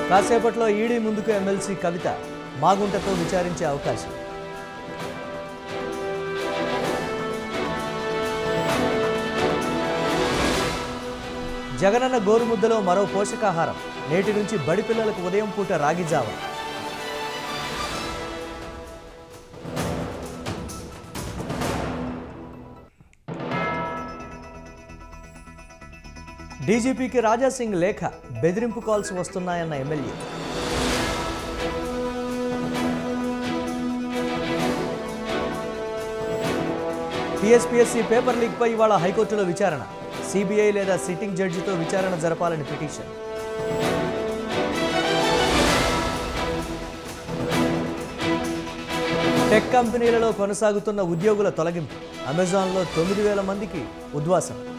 కాసేపట్లో ఈడీ ముందుకు ఎమ్మెల్సీ కవిత మాగుంటతో విచారించే అవకాశం జగనన్న గోరుముద్దలో మరో పోషకాహారం నేటి నుంచి బడి పిల్లలకు ఉదయం పూట రాగి జావ డీజీపీకి రాజాసింగ్ లేఖ బెదిరింపు కాల్స్ వస్తున్నాయన్న ఎమ్మెల్యే టీఎస్పీఎస్సీ పేపర్ లీక్పై ఇవాళ హైకోర్టులో విచారణ సిబిఐ లేదా సిట్టింగ్ జడ్జితో విచారణ జరపాలని పిటిషన్ టెక్ కంపెనీలలో కొనసాగుతున్న ఉద్యోగుల తొలగింపు అమెజాన్లో తొమ్మిది వేల మందికి ఉద్వాసం